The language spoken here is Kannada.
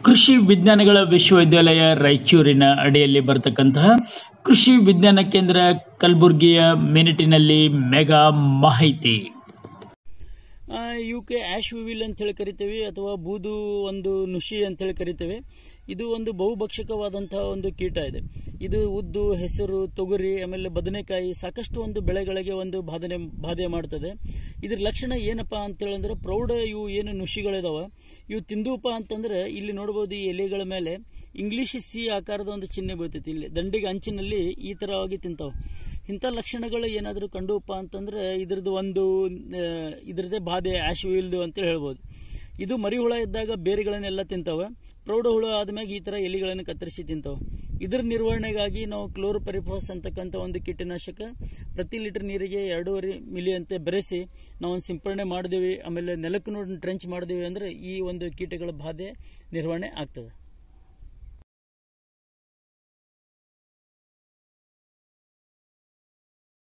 ಕೃಷಿ ವಿಜ್ಞಾನಗಳ ವಿಶ್ವವಿದ್ಯಾಲಯ ರಾಯಚೂರಿನ ಅಡಿಯಲ್ಲಿ ಬರತಕ್ಕಂತಹ ಕೃಷಿ ವಿಜ್ಞಾನ ಕೇಂದ್ರ ಕಲಬುರಗಿಯ ಮಿನಿಟಿನಲ್ಲಿ ಮೆಗಾ ಮಾಹಿತಿ ಆ, ಇವಕ್ಕೆ ಆಶ್ ವಿವಿಲ್ ಅಂತ ಹೇಳಿ ಕರಿತೇವೆ ಅಥವಾ ಬೂದು ಒಂದು ನುಷಿ ಅಂತ ಹೇಳಿ ಕರಿತೇವೆ ಇದು ಒಂದು ಬಹುಭಕ್ಷಕವಾದಂತಹ ಒಂದು ಕೀಟ ಇದೆ ಇದು ಉದ್ದು ಹೆಸರು ತೊಗರಿ ಆಮೇಲೆ ಬದನೆಕಾಯಿ ಸಾಕಷ್ಟು ಒಂದು ಬೆಳೆಗಳಿಗೆ ಒಂದು ಬಾಧನೆ ಬಾಧೆ ಮಾಡ್ತದೆ ಇದ್ರ ಲಕ್ಷಣ ಏನಪ್ಪಾ ಅಂತ ಹೇಳಿದ್ರೆ ಪ್ರೌಢ ಇವು ಏನು ನುಷಿಗಳಿದಾವ ಇವು ತಿಂದೂಪ ಅಂತಂದ್ರೆ ಇಲ್ಲಿ ನೋಡಬಹುದು ಈ ಎಲೆಗಳ ಮೇಲೆ ಇಂಗ್ಲಿಷ್ ಸಿ ಆಕಾರದ ಒಂದು ಚಿಹ್ನೆ ಬೀಳ್ತೈತಿ ಇಲ್ಲಿ ದಂಡಿಗೆ ಅಂಚಿನಲ್ಲಿ ಈ ತರವಾಗಿ ತಿಂತಾವ ಇಂಥ ಲಕ್ಷಣಗಳು ಏನಾದರೂ ಕಂಡುಪ್ಪ ಅಂತಂದ್ರೆ ಇದ್ರದ್ದು ಒಂದು ಆ, ಇದ್ರದ್ದೇ ಬಾಧೆ ಆಶ್ವಿಲ್ದು ಅಂತ ಹೇಳ್ಬೋದು ಇದು ಮರಿ ಹುಳ ಇದ್ದಾಗ ಬೇರೆಗಳನ್ನೆಲ್ಲ ತಿಂತಾವ ಪ್ರೌಢ ಹುಳ ಆದ್ಮ್ಯಾಗ ಈ ತರ ಎಲಿಗಳನ್ನು ಕತ್ತರಿಸಿ ತಿಂತಾವ ಇದರ ನಿರ್ವಹಣೆಗಾಗಿ ನಾವು ಕ್ಲೋರೋಪೆರಿಫಾಸ್ ಅಂತಕ್ಕಂಥ ಒಂದು ಕೀಟನಾಶಕ ಪ್ರತಿ ಲೀಟರ್ ನೀರಿಗೆ ಎರಡೂವರೆ ಮಿಲಿ ಅಂತ ಬೆರೆಸಿ ನಾವು ಒಂದು ಸಿಂಪರಣೆ ಮಾಡಿದೇವಿ ಆಮೇಲೆ ನೆಲಕ್ಕೂ ಟ್ರೆಂಚ್ ಮಾಡಿದೇವಿ ಅಂದ್ರೆ ಈ ಒಂದು ಕೀಟಗಳ ಬಾಧೆ ನಿರ್ವಹಣೆ ಆಗ್ತದೆ